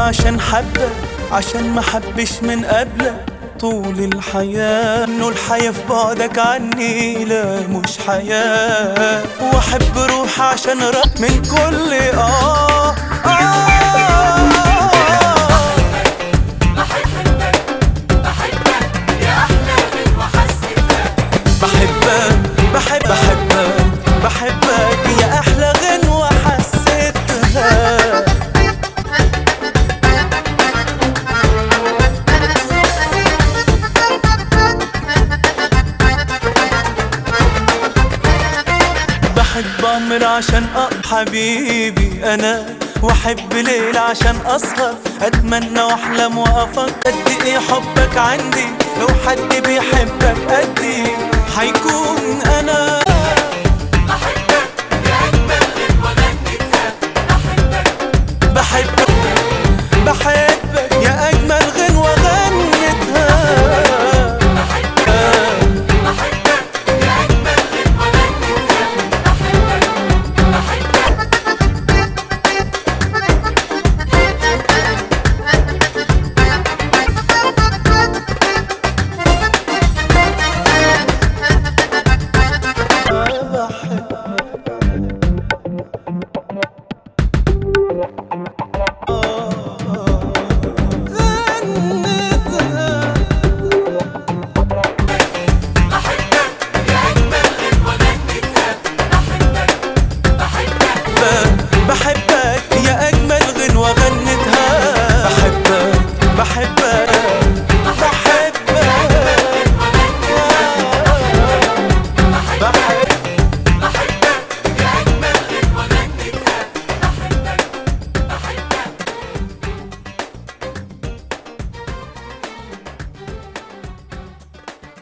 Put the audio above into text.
عشان حبك عشان ما حبش من قبلك طول الحياة انه الحياة في بعدك عني لا مش حياة واحب روح عشان رب من كل اه اه بحبك بحب بحبك بحبك يا احلى غنوة حسيتها بحب عمر عشان أق حبيبي انا واحب ليل عشان اسهر اتمنى واحلم وافكر قد ايه حبك عندي لو حد بيحبك قدي حيكون انا